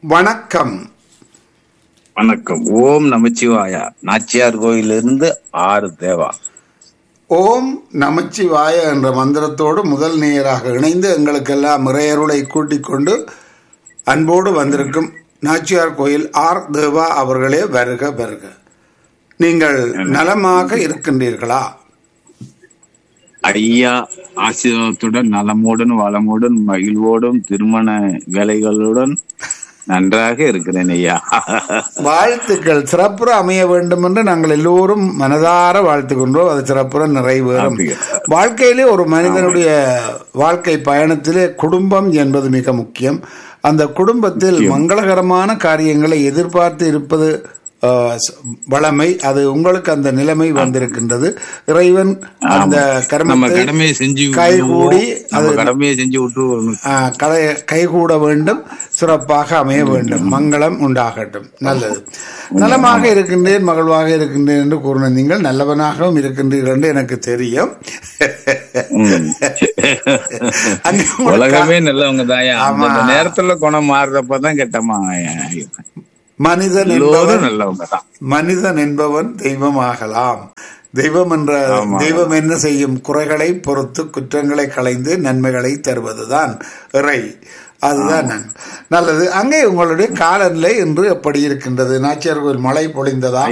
வணக்கம் வணக்கம் ஓம் நமச்சிவாயா நாச்சியார் கோயிலிருந்து ஆறு தேவா ஓம் நமச்சிவாய என்ற மந்திரத்தோடு முதல் நேயராக இணைந்து எங்களுக்கெல்லாம் இறையருளை கூட்டிக் கொண்டு அன்போடு வந்திருக்கும் நாச்சியார் கோயில் ஆர் தேவா அவர்களே வருக வருக நீங்கள் நலமாக இருக்கின்றீர்களா ஐயா ஆசீர்வாதத்துடன் நலமோடும் வளமோடும் மகிழ்வோடும் திருமண வேலைகளுடன் நன்றாக இருக்கிறேன் ஐயா வாழ்த்துக்கள் சிறப்புற அமைய வேண்டும் என்று நாங்கள் எல்லோரும் மனதார வாழ்த்துக்கின்றோம் அது சிறப்புற நிறைவேறும் அப்படியா. வாழ்க்கையிலே ஒரு மனிதனுடைய வாழ்க்கை பயணத்திலே குடும்பம் என்பது மிக முக்கியம் அந்த குடும்பத்தில் மங்களகரமான காரியங்களை எதிர்பார்த்து இருப்பது ஆஹ், ஸ்- வளமை அது உங்களுக்கு அந்த நிலைமை வந்திருக்கின்றது இறைவன் அந்த நம்ம கர்மத்தை கடமையை செஞ்சு கைகூடி விட்டுருவோம். நம்ம கடமையை செஞ்சு விட்டுருவோம் ஆஹ், கடை கைகூட வேண்டும் சிறப்பாக அமைய வேண்டும் மங்களம் உண்டாகட்டும் நல்லது நலமாக இருக்கின்றேன் மகிழ்வாக இருக்கின்றேன் என்று கூறின நீங்கள் நல்லவனாகவும் இருக்கின்றீர்கள் என்று எனக்கு தெரியும் ம். அங்கே உங்களுக்கு உலகமே நல்லவங்க தாயா ஆமா. அந்த நேரத்துல குணம் மாறுறப்பதான் கெட்டமா மனிதன் என்பவன் எல்லோரும் நல்லவங்க தான் மனிதன் என்பவன் தெய்வமாகலாம் தெய்வம் என்ற ஆமா. தெய்வம் என்ன செய்யும் குறைகளை பொறுத்து குற்றங்களை களைந்து நன்மைகளை தருவதுதான் இறை அதுதான் நன்- நல்லது அங்கே உங்களுடைய காலநிலை இன்று எப்படி இருக்கின்றது நாச்சியார் கோயில் மழை பொழிந்ததா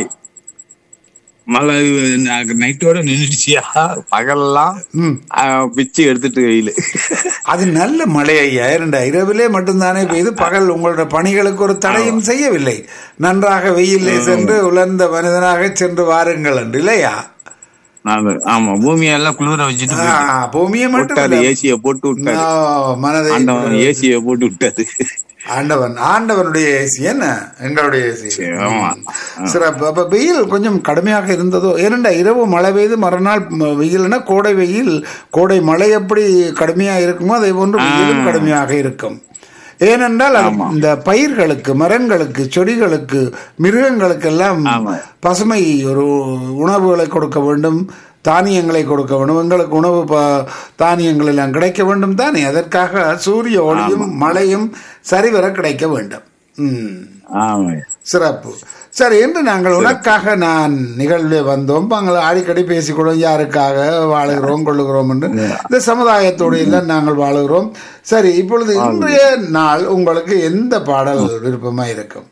மழை நைட்டோட நின்றுச்சியா பகல்லாம் ம் ஆஹ், பிச்சு எடுத்துட்டு வெயில் அது நல்ல மழை ஐயா இரண்டா இரவிலே மட்டும்தானே பெய்து பகல் உங்களோட பணிகளுக்கு ஒரு தடையும் செய்யவில்லை நன்றாக வெயிலே சென்று உலர்ந்த மனிதனாக சென்று வாருங்கள் என்று இல்லையா நாங்க ஆமா பூமியெல்லாம் குளிர வச்சுட்டு ஆ, பூமியை மட்டும் விட்டாரு இல்ல. ஏசிய போட்டு விட்டாரு ஆ, மனதை ஆண்டவன் ஏசிய போட்டு விட்டாரு ஆண்டவன் ஆண்டவனுடைய ஏசி என்ன எங்களுடைய ஏசி சரி, ஆமா சிறப்பு அப்ப வெயில் கொஞ்சம் கடுமையாக இருந்ததோ ஏனண்டா இரவு மழை பெய்து மறுநாள் ம- வெயில்னா கோடை வெயில் கோடை மழை எப்படி கடுமையா இருக்குமோ அதே போன்று வெயிலும் கடுமையாக இருக்கும் ஏனென்றால் அது இந்த பயிர்களுக்கு மரங்களுக்கு செடிகளுக்கு மிருகங்களுக்கெல்லாம் ஆமா. பசுமை ஒரு உணவுகளை கொடுக்க வேண்டும் தானியங்களை கொடுக்க வேண்டும் எங்களுக்கு உணவு ப- தானியங்கள் எல்லாம் கிடைக்க வேண்டும் தானே அதற்காக சூரிய ஒளியும் மழையும் சரிவர கிடைக்க வேண்டும் ம் ஆமா சிறப்பு சரி இன்று நாங்கள் உனக்காக நான் நிகழ்வில் வந்தோம் நாங்கள் அடிக்கடி பேசிக்கொள்வோம் யாருக்காக வாழுகிறோம் கொள்ளுகிறோம் என்று இந்த சமுதாயத்தோடு எல்லாம் நாங்கள் வாழுகிறோம் சரி இப்பொழுது இன்றைய நாள் உங்களுக்கு எந்த பாடல் விருப்பமா இருக்கும்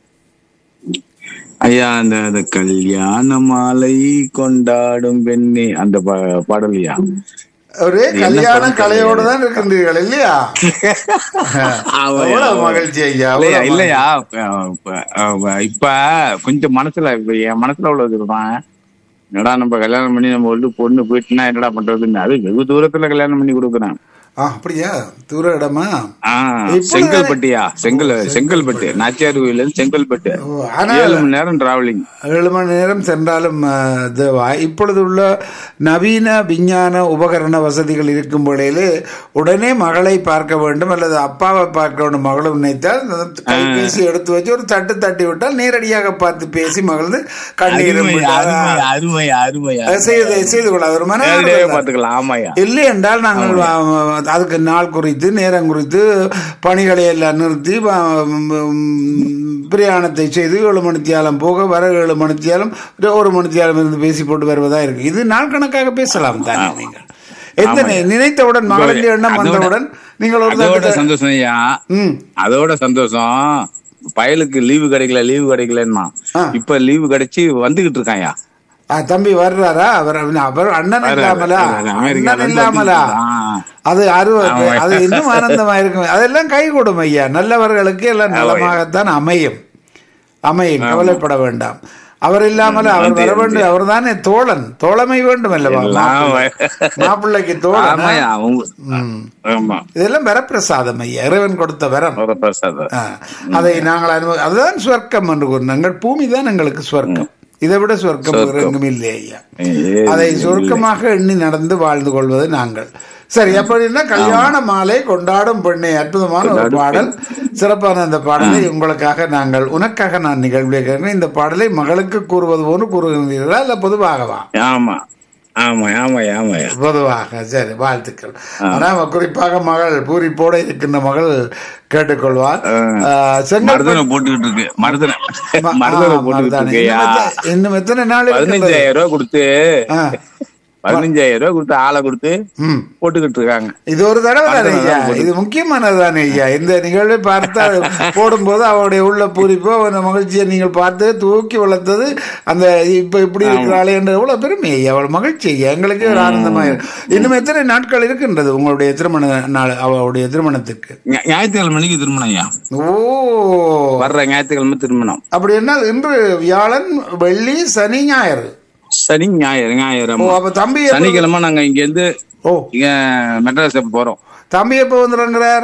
ஐயா அந்த அந்த கல்யாண மாலை கொண்டாடும் பெண்ணே அந்த பா- பாடலையா ஒரு கல்யாண கலையோடு தான் இருக்கின்றீர்கள் இல்லையா அவ்வளவு மகிழ்ச்சி ஐயா இல்லையா அவ்வளவு இல்லையா இப்ப, இப்ப, இப்ப கொஞ்சம் மனசுல இப்ப என் மனசுல உள்ளது தான் என்னடா நம்ம கல்யாணம் பண்ணி நம்ம வந்து பொண்ணு போயிட்டுனா என்னடா பண்றதுன்னு அது வெகு தூரத்துல கல்யாணம் பண்ணி கொடுக்குறேன் ஆ, அப்படியா தூர இடமா ஆஹ் இப்ப செங்கல்பட்டியா செங்கல் செங்கல்பட்டு நாச்சியார் கோயில இருந்து செங்கல்பட்டு ஓ, ஆனால் ஏழு மணி நேரம் டிராவலிங் ஏழு மணி நேரம் சென்றாலும் அஹ், தேவா இப்பொழுது உள்ள நவீன விஞ்ஞான உபகரண வசதிகள் இருக்கும் வேளையிலே உடனே மகளை பார்க்க வேண்டும் அல்லது அப்பாவை பார்க்க வேண்டும் மகளும் நினைத்தால் அந்த கைபேசி எடுத்து வச்சு ஒரு தட்டு தட்டி விட்டால் நேரடியாக பார்த்து பேசி மகிழ்ந்து கண்ணீரும் அருமை விட்டால், அருமை அருமை அருமை அது செய்து செய்து கொள்ள ஒரு மன நேரடியாவே பாத்துக்கலாம் ஆமாயா இல்லை என்றால் நாங்கள் வ- அதுக்கு நாள் குறித்து நேரம் குறித்து பணிகளை எல்லாம் நிறுத்தி வ- ம், பிரயாணத்தை செய்து ஏழு மணித்தியாலம் போக வர ஏழு மணித்தியாலம் ஒரு மணித்தியாலம் இருந்து பேசி போட்டு வருவதா இருக்கு இது நாள் கணக்காக பேசலாம் தானே நீங்கள் எந்த நி- நினைத்தவுடன் மகளிர் எண்ணம் அதோட- வந்தவுடன் நீங்கள் ஒரு அதோட தட்டு- சந்தோஷம் ஐயா ம் அதோட சந்தோஷம் பயலுக்கு லீவு கிடைக்கல லீவு கிடைக்கலன்னா ஆ. இப்ப லீவு கிடைச்சு வந்துகிட்டு இருக்கான்யா ஆ, தம்பி வர்றாரா அவர் அவர் அண்ணன் வர்றாரு. இல்லாமலா வர்றாரு. அமெரிக்கால அண்ணன் இருந்து இல்லாமலா வந்துட்டு அது அருவ ஆமா. அது இன்னும் ஆனந்தமா இருக்கும் அதெல்லாம் கை கூடும் ஐயா நல்லவர்களுக்கு எல்லாம் நலமாகத்தான் அமையும் அமையும் கவலைப்பட வேண்டாம் அவர் இல்லாமல் அவர் வர வேண்டும் அவர் தானே தோழன் தோழமை வேண்டும் அல்லவா எல்லாம் மாப்பிள்ளை. மாப்பிள்ளைக்கு தோழன் ஆமாயா அவங்க ம். ஆமா இதெல்லாம் வரப்பிரசாதம் ஐயா இறைவன் கொடுத்த வரம் வரப்பிரசாதம் ஆ, அதை நாங்கள் அனுபவ அதுதான் ஸ்வர்க்கம் என்று கூறினோம் எங்கள் பூமி தான் எங்களுக்கு ஸ்வர்க்கம் இதை விட ஸ்வர்க்கம் வேறு எங்கும் இல்லை ஐயா ஏ, அதை சுருக்கமாக எண்ணி நடந்து வாழ்ந்து கொள்வது நாங்கள் சரி அப்படின்னா கல்யாண மாலை கொண்டாடும் பெண்ணை அற்புதமான ஒரு பாடல் சிறப்பான அந்த பாடலை உங்களுக்காக நாங்கள் உனக்காக நான் நிகழ்வில் கேட்கிறேன் இந்த பாடலை மகளுக்கு கூறுவது போன்று கூறுகின்றீர்களா இல்ல பொதுவாகவா ஆமா ஆமா ஆமாய்யா ஆமாய்யா பொதுவாக சரி வாழ்த்துக்கள் ஆனா குறிப்பாக மகள் பூரிப்போட இருக்கின்ற மகள் கேட்டுக்கொள்வார் ஆ, செங்கல் மருதனை போட்டுக்கிட்டு இருக்கு மருதனை ம- மருதனை ஆ, போட்டுக்கிட்டு மருதாணி. இருக்குயா இன்னும் எத்த- இன்னும் எத்தனை நாள் இருக்கின்றது? பதினஞ்சாயிரம் ரூபாய் கொடுத்து ஆ, பதினஞ்சாயிரம் ரூபாய் கொடுத்து ஆளை கொடுத்து ம். போட்டுக்கிட்டு இருக்காங்க இது ஒரு தடவை தானே மருதாணி ஐயா தான் போட்டு- இது முக்கியமானது தானே ஐயா இந்த நிகழ்வை பார்த்தா போடும்போது அவருடைய உள்ள பூரிப்போ அந்த மகிழ்ச்சியை நீங்கள் பார்த்து தூக்கி வளர்த்தது அந்த இப்ப இப்படி இருக்கிறாளே என்ற எவ்வளவு பெருமை ஐயா அவ்வளவு மகிழ்ச்சி ஐயா எங்களுக்கு ஒரு ஆனந்தமா இருக்கு இன்னும் எத்தனை நாட்கள் இருக்கின்றது உங்களுடைய திருமண நாள் அவருடைய திருமணத்துக்கு ஞா- ஞாயிற்றுக்கிழமை மணிக்கு திருமணம் ஐயா ஓ வர்ற ஞாயிற்றுக்கிழமை திருமணம் அப்படி என்ன இன்று வியாழன் வெள்ளி சனி ஞாயிறு சனி ஞாயிறு ஞாயிறு ஓ ஆமா. அப்ப தம்பி எப்ப- சனிக்கிழமை நாங்க இங்க இருந்து ஓ இங்க மெட்ராஸ் போறோம் தம்பி எப்ப வந்துருங்கிறார்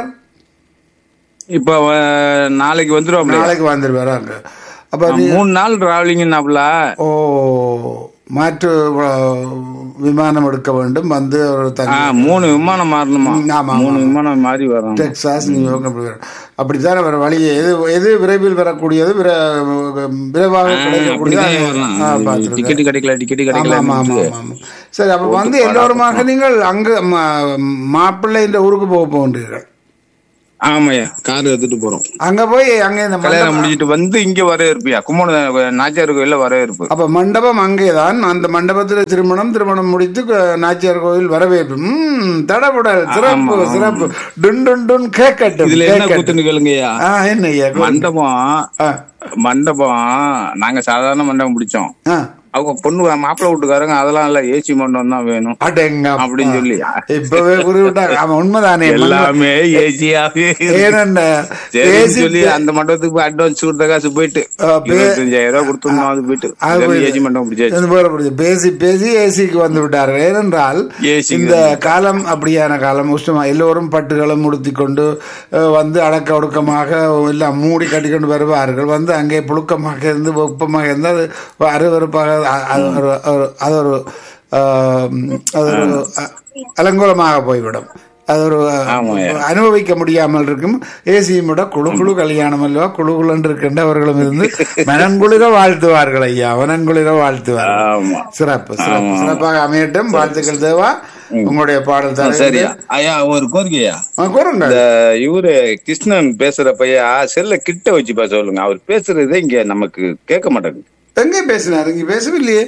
இப்ப அஹ், நாளைக்கு வந்துருவோம் நாளைக்கு வந்துருவாரு அங்க அப்ப நீ மூணு நாள் டிராவலிங்னாப்ல ஓ மாற்று அஹ், விமானம் எடுக்க வேண்டும் வந்து ஒரு தனி மூணு விமானம் மாறணுமா ம், ஆமா, மூணு விமானம் மாறி வரும் டெக்சாஸ் நியூயார்க் அப்படி வரும் அப்படித்தானே வர வழி எது எது விரைவில் வரக்கூடியது விர- விரைவாக கிடைக்கக்கூடியது அப்படிதான் அது- வரலாம் ஆ, பார்த்திருக்கேன். டிக்கெட் கிடைக்கல டிக்கெட் ஆமா கிடைக்கல ஆமா ஆமா ஆமா, ஆமா சரி அப்ப வந்து எல்லோருமாக நீங்கள் அங்கு ம- மாப்பிள்ளை இந்த ஊருக்கு போக போகின்றீர்கள் ஆமாய்யா கார் எடுத்துட்டு போறோம் அங்க போய் அங்க இந்த கல்யாணம் மண்டபம் முடிஞ்சிட்டு வந்து இங்க வர இருப்பியா கும்பகோணம் நாச்சியார் கோயில்ல வர இருப்பு அப்ப மண்டபம் அங்கேதான் அந்த மண்டபத்துல திருமணம் திருமணம் முடித்து க- நாச்சியார் கோவில் வரவேற்பு ம் தடபுடல் சிறப்பு சிறப்பு டுன் டுன் டுன் கேட்கட்டும் இதுல என்ன கேட்கட்டும். கூத்துன்னு கேளுங்கய்யா ஆ என்ன ஐயா மண்டபம் ஆ, மண்டபம் நாங்க சாதாரண மண்டபம் பிடிச்சோம் ஆ. அவங்க பொண்ணு மாப்பிள்ளை வீட்டுக்காரங்க அதெல்லாம் இல்ல ஏசி மண்டபம் தான் வேணும் அடங்க அப்படின்னு சொல்லி இப்பவே குறிவிட்டாங்க அவன் உண்மைதானே எல்லாமே ஏசியாவே ஏனென்ன சரின்னு ஏசி சொல்லி அந்த மண்டபத்துக்கு போய் அட்வான்ஸ் கொடுத்த காசு போயிட்டு ஆ, பே- இருபத்தஞ்சாயிரம் ரூபாய் கொடுத்தோம்னா அது போயிட்டு அது போயிட்டு. ஏசி மண்டபம் பிடிச்சாச்சு இது போல புரியுது. பேசி பேசி ஏசிக்கு வந்து விட்டார்கள் ஏனென்றால் ஏசிக்கு இந்த காலம் அப்படியான காலம் உஷ்ணமா எல்லோரும் பட்டுகளும் உடுத்தி கொண்டு அஹ், வந்து அடக்க ஒடுக்கமாக எல்லாம் மூடி கட்டிக்கொண்டு வருவார்கள் வந்து அங்கே புழுக்கமாக இருந்து வெப்பமாக இருந்து அது அருவருப்பாக அ- அது ஒரு ஒரு- அது ஒரு ஆஹ், அது ஒரு அ- அலங்கோலமாக போய்விடும் அது ஒரு ஆமாய்யா. அனுபவிக்க முடியாமல் இருக்கும் ஏசியும் விட குழு குழு கல்யாணம் அல்லவா குழு குழுன்னு இருக்கின்றவர்களும் இருந்து மனங்குளிர வாழ்த்துவார்கள் ஐயா மனங்குளிர வாழ்த்துவார்கள் ஆமா சிறப்பு சிறப்பு சிறப்பாக அமையட்டும் வாழ்த்துக்கள் தேவா உங்களுடைய பாடல் தான் சரியா ஐயா ஒரு கோரிக்கையா கூறுங்கள் இந்த இவரு கிருஷ்ணன் பேசுறப்பையா செல்ல கிட்ட வச்சு பேச சொல்லுங்க அவர் பேசுறதே இங்க நமக்கு கேட்க மாட்டேங்குது எங்கே பேசினார் இங்க பேசவில்லையே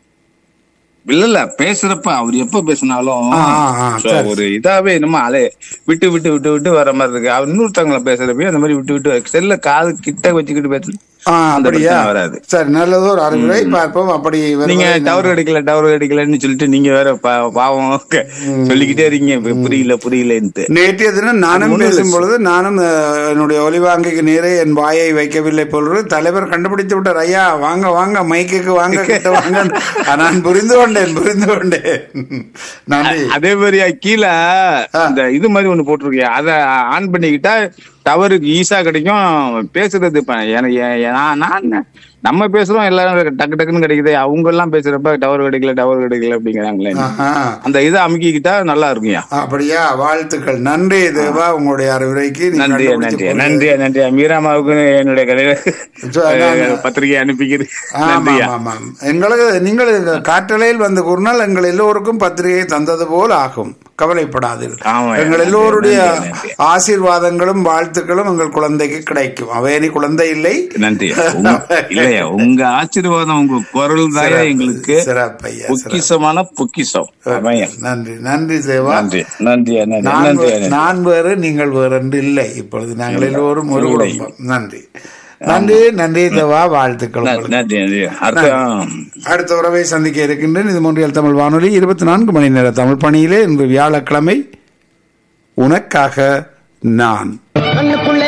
இல்ல இல்ல பேசுறப்ப அவர் எப்ப பேசினாலும் ஆ, ஆ, ஆ, so சரி. ஒரு இதாவே என்னமோ அலே விட்டு விட்டு விட்டு விட்டு வர மாதிரி இருக்கு அவர் இன்னொருத்தவங்களை பேசுறப்ப அந்த மாதிரி விட்டு விட்டு செல்ல காது கிட்ட வச்சுக்கிட்டு பேசு ஆ அந்த அப்படியா பிரச்சனை வராது. சரி நல்லது ஒரு அறிவுரை பார்ப்போம் அப்படி நீங்க வருவதை டவர் கிடைக்கல டவர் கிடைக்கலன்னு சொல்லிட்டு நீங்க வேற பா- பாவம் சொல்லிக்கிட்டே இருக்கீங்க இப்ப புரியல புரியலன்ட்டு நேற்றைய தினம் நானும் பேசும் பொழுது நானும் அஹ், என்னுடைய ஒலிவாங்கிக்கு நேரே என் வாயை வைக்கவில்லை பொழுது தலைவர் கண்டுபிடித்து விட்டார் ஐயா வாங்க வாங்க மைக்குக்கு வாங்க கிட்ட வாங்க நான் புரிந்து கொண்டேன் புரிந்து கொண்டேன் நன்றி அதே மாதிரியா கீழே இந்த இது மாதிரி ஒண்ணு போட்டிருக்கியா அத ஆன் பண்ணிக்கிட்டா டவருக்கு ஈஸா கிடைக்கும் பேசுறது இப்ப எனக்கு எ- நான் நான் நம்ம பேசுறோம் எல்லாரும் டக்கு டக்குன்னு கிடைக்குது அவங்க எல்லாம் பேசுறப்ப டவர் கிடைக்கல டவர் கிடைக்கல அப்படிங்கிறாங்களே ஆஹா. அந்த இதை அமுக்கிக்கிட்டா நல்லா இருக்கும்யா அப்படியா வாழ்த்துக்கள் நன்றி தேவா உங்களுடைய அறிவுரைக்கு நீ நன்றியா கண்டுபிடிச்சு நன்றியா போனீங்க. நன்றியா நன்றியா மீராமாவுக்கு என்னுடைய கடையில சோ, நான் பத்திரிகை அனுப்பிக்கிறேன் ஆமாம், நன்றியா ஆமாம். எங்களுக்கு நீங்கள் இந்த காற்றலையில் வந்து கூறினால் எங்கள் எல்லோருக்கும் பத்திரிகை தந்தது போல் ஆகும் கவலைப்படாதீர்கள் ஆமா, எங்கள் நன்றி, எல்லோருடைய நன்றி, நன்றி. ஆசீர்வாதங்களும் வாழ்த்துக்களும் எங்கள் குழந்தைக்கு கிடைக்கும் அவையனி குழந்தை இல்லை நன்றியா உங்க- இல்லையா உங்க ஆசீர்வாதம் உங்க குரல் தாயா எங்களுக்கு சிறப்பையா சிறப்பு. பொக்கிஷமான பொக்கிஷம் அமையா நன்றி நன்றி தேவா நன்றி நன்றியா நன்றி நான் நன்றியா வே- நான் வேறு நீங்கள் வேறு என்று இல்லை இப்பொழுது நாங்கள் எல்லோரும் ஒரு குடும்பம் நன்றி நன்றி நன்றி தேவா வாழ்த்துக்கள் உங்களுக்கு. நன்றி நன்றி அர்த்தம் அடுத்த உறவை சந்திக்க இருக்கின்றேன் இது மொன்றியல் தமிழ் வானொலி இருபத்தி நான்கு மணி நேர தமிழ் பணியிலே இன்று வியாழக்கிழமை உனக்காக நான் கண்ணுக்குள்ளே